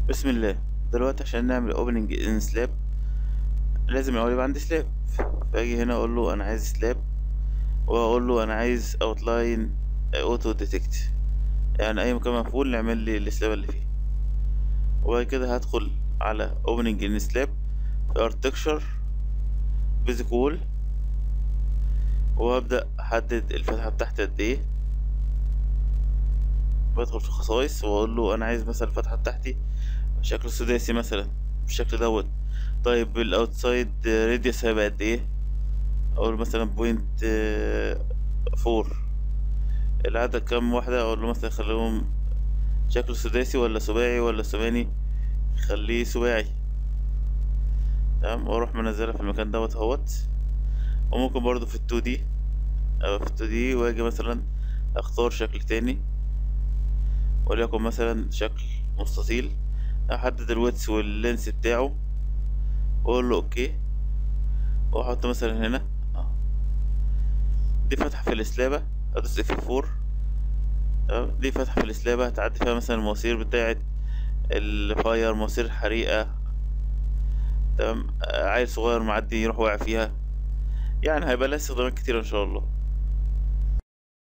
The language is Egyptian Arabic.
بسم الله دلوقتي عشان نعمل اوبننج ان سلاب لازم الاول يبقى عندي سلاب فاجي هنا اقول له انا عايز سلاب واقول له انا عايز اوتلاين اوتو ديتكت يعني اي مكان مقفول نعمل لي السلاب اللي فيه وبعد كده هدخل على اوبننج ان سلاب في ارتكشر بيزك وول وابدا احدد الفتحه بتاعتي قد ايه بدخل في خصائص واقول له انا عايز مثلا الفتحه بتاعتي شكل سداسي مثلا بالشكل دوت طيب الاوتسايد راديوس هيبقى قد ايه اقول مثلا بوينت فور العدد كام واحدة اقول له مثلا خليهم شكل سداسي ولا سباعي ولا ثماني خليه سباعي تمام واروح منزلها في المكان دوت اهوت وممكن برضو في التو دي او في التو دي واجي مثلا اختار شكل تاني وليكن مثلا شكل مستطيل احدد الويتس واللينس بتاعه واقول له اوكي واحط مثلا هنا دي فتحة في الاسلابة ادوس اف فور دي فتحة في الاسلابة هتعدي فيها مثلا المواسير بتاعة الفاير مواسير الحريقة تمام عيل صغير معدي يروح واقع فيها يعني هيبقى لها استخدامات كتير ان شاء الله